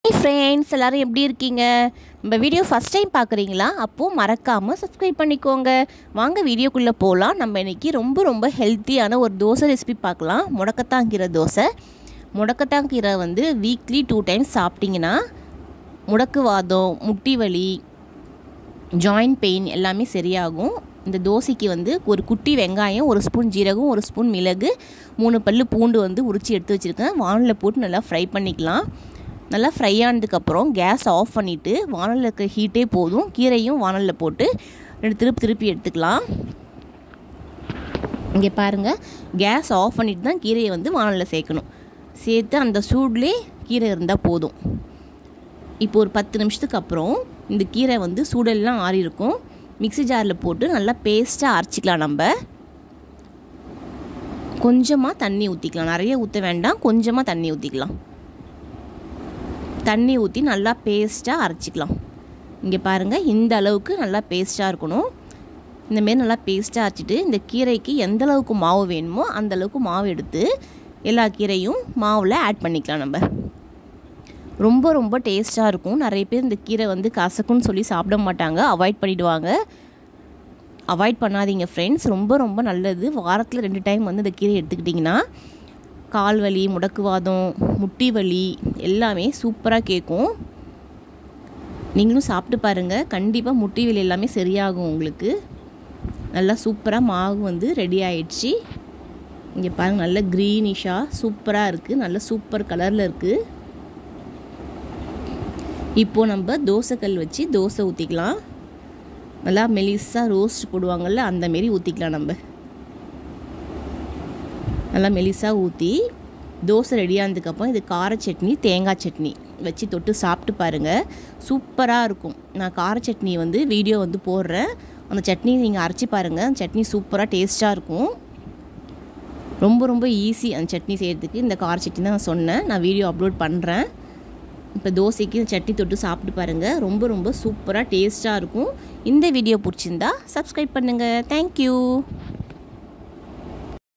hi friends எல்லோரும் எப்படி இருக்கீங்க நம்ம வீடியோ ஃபஸ்ட் டைம் பார்க்குறீங்களா அப்போது மறக்காமல் சப்ஸ்கிரைப் பண்ணிக்கோங்க வாங்க வீடியோக்குள்ளே போகலாம் நம்ம இன்றைக்கி ரொம்ப ரொம்ப ஹெல்த்தியான ஒரு தோசை ரெசிபி பார்க்கலாம் முடக்கத்தாங்கீரை தோசை முடக்கத்தாங்கீரை வந்து வீக்லி டூ டைம்ஸ் சாப்பிட்டிங்கன்னா முடக்குவாதம் முட்டி வலி ஜாயிண்ட் பெயின் எல்லாமே சரியாகும் இந்த தோசைக்கு வந்து ஒரு குட்டி வெங்காயம் ஒரு ஸ்பூன் ஜீரகம் ஒரு ஸ்பூன் மிளகு மூணு பல் பூண்டு வந்து உரித்து எடுத்து வச்சுருக்கேன் வானலில் போட்டு நல்லா ஃப்ரை பண்ணிக்கலாம் நல்லா ஃப்ரை ஆனதுக்கப்புறம் கேஸ் ஆஃப் பண்ணிவிட்டு வானலில் இருக்கிற ஹீட்டே போதும் கீரையும் வானலில் போட்டு ரெண்டு திருப்பி திருப்பி எடுத்துக்கலாம் இங்கே பாருங்கள் கேஸ் ஆஃப் பண்ணிவிட்டு தான் கீரையை வந்து வானலில் சேர்க்கணும் சேர்த்து அந்த சூட்லேயே கீரை இருந்தால் போதும் இப்போ ஒரு பத்து நிமிஷத்துக்கு அப்புறம் இந்த கீரை வந்து சூடெல்லாம் ஆறி இருக்கும் மிக்சி ஜாரில் போட்டு நல்லா பேஸ்ட்டாக அரைச்சிக்கலாம் நம்ம கொஞ்சமாக தண்ணி ஊற்றிக்கலாம் நிறைய ஊற்ற வேண்டாம் கொஞ்சமாக தண்ணி ஊற்றிக்கலாம் தண்ணி ஊற்றி நல்லா பேஸ்ட்டாக அரைச்சிக்கலாம் இங்கே பாருங்கள் இந்த அளவுக்கு நல்லா பேஸ்ட்டாக இருக்கணும் இந்தமாரி நல்லா பேஸ்ட்டாக அரைச்சிட்டு இந்த கீரைக்கு எந்த அளவுக்கு மாவு வேணுமோ அந்த அளவுக்கு மாவு எடுத்து எல்லா கீரையும் மாவில் ஆட் பண்ணிக்கலாம் நம்ம ரொம்ப ரொம்ப டேஸ்ட்டாக இருக்கும் நிறைய பேர் இந்த கீரை வந்து கசக்குன்னு சொல்லி சாப்பிட மாட்டாங்க அவாய்ட் பண்ணிவிடுவாங்க அவாய்ட் பண்ணாதீங்க ஃப்ரெண்ட்ஸ் ரொம்ப ரொம்ப நல்லது வாரத்தில் ரெண்டு டைம் வந்து இந்த கீரை எடுத்துக்கிட்டிங்கன்னா கால் வலி முடக்குவாதம் முட்டி வலி எல்லாமே சூப்பராக கேட்கும் நீங்களும் சாப்பிட்டு பாருங்கள் கண்டிப்பாக முட்டி வலி எல்லாமே சரியாகும் உங்களுக்கு நல்லா சூப்பராக மாவு வந்து ரெடி ஆயிடுச்சு இங்கே பாருங்கள் நல்ல க்ரீனிஷாக சூப்பராக இருக்குது நல்ல சூப்பர் கலரில் இருக்குது இப்போது நம்ம தோசைக்கல் வச்சு தோசை ஊற்றிக்கலாம் நல்லா மெலிசாக ரோஸ்ட் போடுவாங்கள்ல அந்தமாரி ஊற்றிக்கலாம் நம்ம நல்லா மெலிசாக ஊற்றி தோசை ரெடியானதுக்கப்புறம் இது கார சட்னி தேங்காய் சட்னி வச்சு தொட்டு சாப்பிட்டு பாருங்கள் சூப்பராக இருக்கும் நான் கார சட்னி வந்து வீடியோ வந்து போடுறேன் அந்த சட்னி நீங்கள் அரைச்சி பாருங்கள் அந்த சட்னி சூப்பராக டேஸ்ட்டாக இருக்கும் ரொம்ப ரொம்ப ஈஸி அந்த சட்னி செய்கிறதுக்கு இந்த கார சட்னி தான் நான் சொன்னேன் நான் வீடியோ அப்லோட் பண்ணுறேன் இப்போ தோசைக்கு சட்னி தொட்டு சாப்பிட்டு பாருங்கள் ரொம்ப ரொம்ப சூப்பராக டேஸ்ட்டாக இருக்கும் இந்த வீடியோ பிடிச்சிருந்தா சப்ஸ்கிரைப் பண்ணுங்கள் தேங்க்யூ